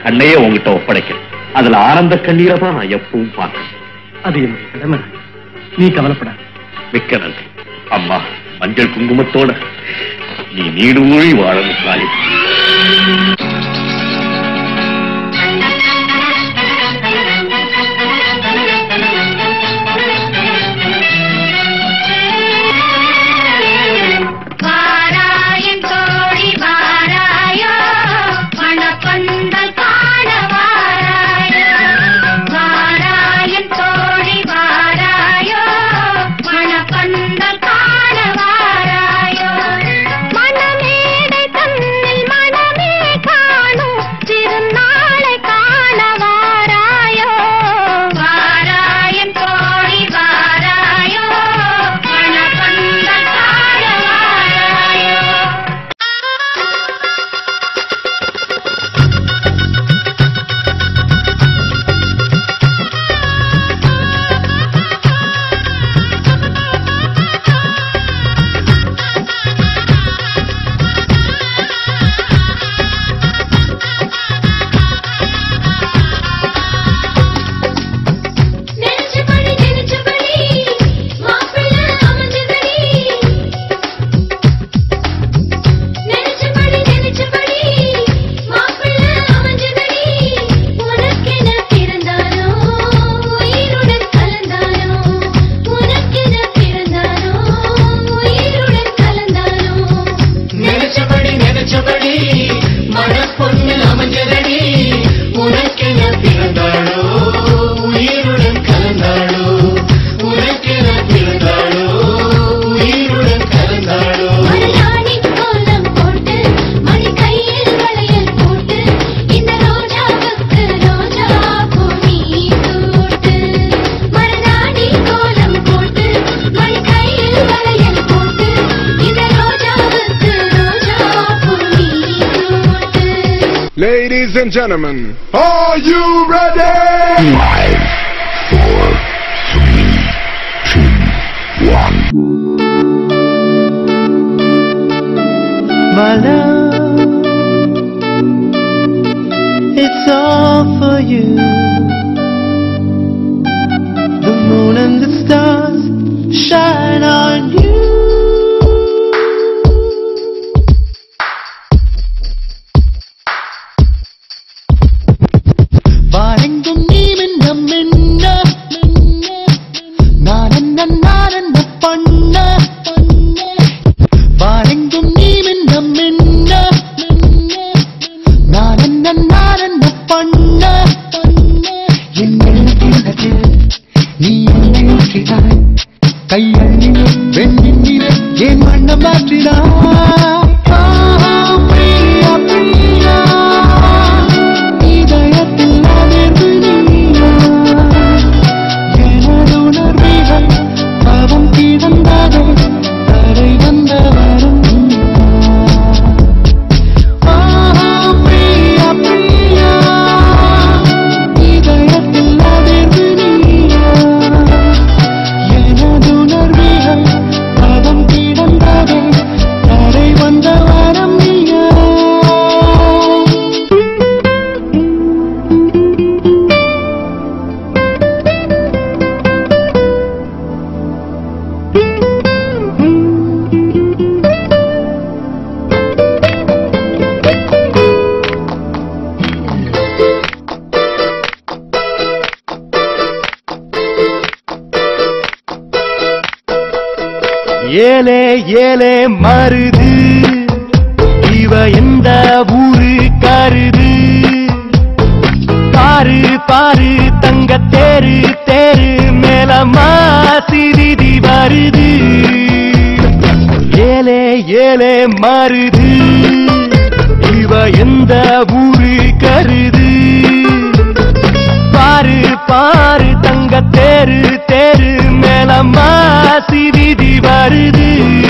கண்ணையே உங்ககிட்ட ஒப்படைக்கிறேன் அதுல ஆனந்த கண்ணீரை தான் நான் எப்பவும் பார்க்கிறேன் அது என்னுடைய கடமை ராணி. நீ கவலைப்படாத மிக்க நன்றி அம்மா மஞ்சள் குங்குமத்தோட நீ நீடு மொழி வாழணும் ராணி வாராயன் தோழி வாராயோ மணப்பந்தல் காண வாராயோ வாராயன் தோழி வாராயோ மணப்பந்தல் காண வாராயோ மணமேடை தன்னில் மணமே காணும் திருநாளை காண வாராயோ வாராயன் தோழி வாராயோ மணப்பந்தல் காண வாராயோ நெஞ்சபடி நெஞ்சபடி மாப்பிள்ளை அமைஞ்சதடி நெஞ்சபடி நெஞ்சபடி மாப்பிள்ளை அமைஞ்சதடி உனக்கென பிறந்தானோ உயிருடன் கலந்தானோ உனக்கென பிறந்தானோ உயிருடன் கலந்தானோ நினைச்சபடி நினைச்சபடி மனப்பொண்ணு அமைஞ்சதடி உனக்கென பிறந்தாளோ உயிருடன் கலந்தாளோ உனக்கென பிறந்தாளோ உயிருடன் கலந்தாளோ மருதாணி கோலம் போட்டு மணி கையில் வளையல் போட்டு இந்த ரோஜாவுக்கு ரோஜா பூமி சூட்டு மருதாணி கோலம் போட்டு மணி கையில் வளையல் போட்டு இந்த ரோஜாவுக்கு ரோஜா பூமி சூட்டு Ladies and gentlemen, are you ready? My love, it's all for you. The moon and the stars shine on you. வாரெங்கும் நீ மின்ன மின்ன நான் என்ன நான் என்ன பண்ண வாரெங்கும் நீ மின்ன மின்ன நான் என்ன நான் என்ன பண்ண என் எழுதினது நீ என்னை ஊற்றினாய் கையள்ளி வெண்ணிலே என் வண்ணம் மாற்றினாய் ஆ, பிரியா, பிரியா, இதயத்தில் அதிர்வு நீயா எனது உணர்வுகள் பாவம் கிடந்தது கரை வந்த வரும் பிரியா பிரியா இதயத்தில் அதிர்வு நீயா எனது உணர்வுகள் பாவம் கிடந்தது கரை வந்த வரம் நீயா ஏலே ஏலே மருது இவ எந்த ஊரு கருது பாரு பாரு தங்க தேரு தேரு மேல மாசிரிதி வருது ஏலே ஏலே மருது இவ எந்த ஊரு கருது பாரு பாரு தங்க தேரு தேரு மேல மாசி விதி வருது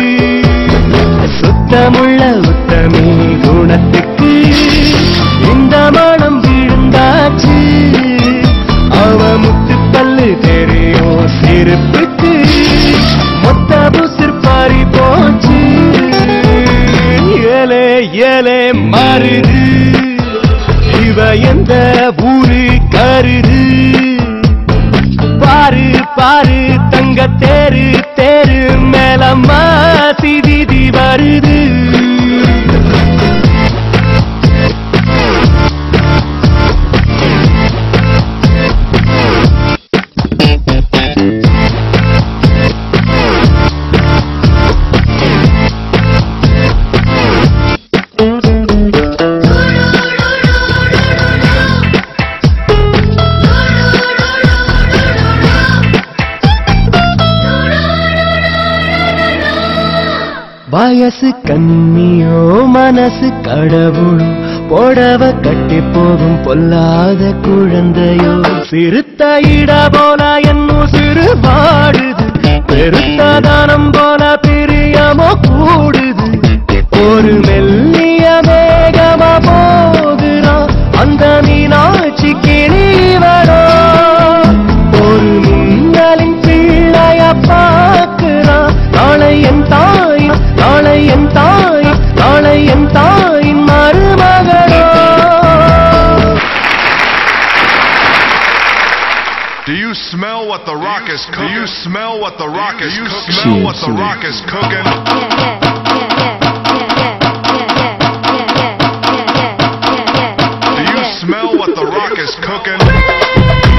சுத்தமுள்ள உத்தமி குணத்துக்கு இந்த மனம் விழுந்தாச்சு அவ முத்து பல்லு தெரியும் சிரிப்புக்கு மொத்த புசிர் பாரி போச்சு ஏலே ஏலே மாறுது இவ எந்த ஊரு கருது பாரு பாரு தங்க தேரு தேரு மேலம்மா சிவிதி வருது வயசு கண்ணியோ மனசு கடவுளோ புடவ கட்டி போகும் பொல்லாத குழந்தையோ சிறுத்த இட போல என்னும் சிறு பாடுது பெருத்த தானம் போல பிரியமோ கூடுது ஒரு மெல்லிய மேகமா போகிறான் அந்த மீனாட்சி கிளிவடோ ஒரு மின்னலின் பிள்ளைய பார்க்கிறான் நாளை என் தாய் நாளை என் தாய் நாளை என் தாயின் மருமகளோ Do you smell what the rock is cooking? Do you smell what the rock is cooking? Do you smell what the rock is cooking? Do you smell what the rock is cooking?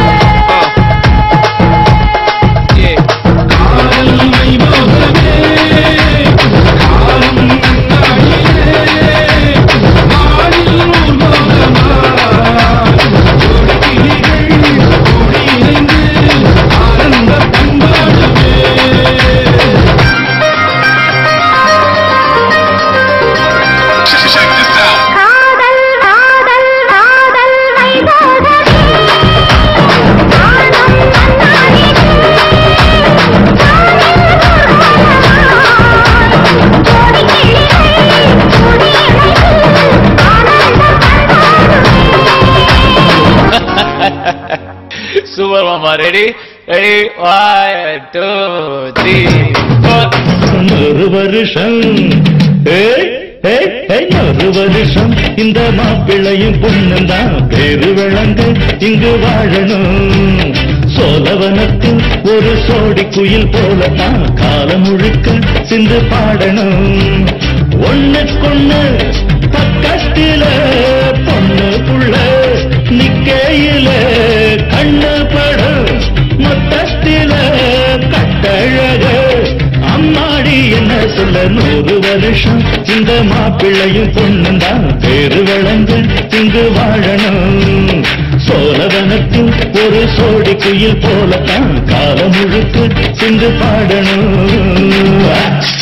காதல் காதல் காதல் வைபோகமே காணும் கண்ணாடியே ஜோடி கிளிகள் ஜோடி இணைந்து ஆனந்தம் super மாமா ready ready one two three four ஒரு வருஷம் ஏய், ஏய், ஏய், ஒரு வருஷம் இந்த மாப்பிள்ளையும் பொண்ணும் தான் பேரு விளங்க இங்கு வாழணும் சோழவனத்தில் ஒரு சோடி குயில் போலத்தான் காலம் முழுக்க சிந்து பாடணும் ஒண்ணுக்கொண்ணு பக்கத்தில பொண்ணு புள்ள நிக்கையில கண்ணு படம் மொத்தத்தில கட்டழக அம்மாடி என்ன சொல்ல நூறு வருஷம் இந்த மாப்பிள்ளையும் பொண்ணும் தான் பேரு விளங்க இங்கு வாழணும் சோழவனத்தில் ஒரு சோடி குயில் போலத்தான் காலம் முழுக்க சிந்து பாடணும்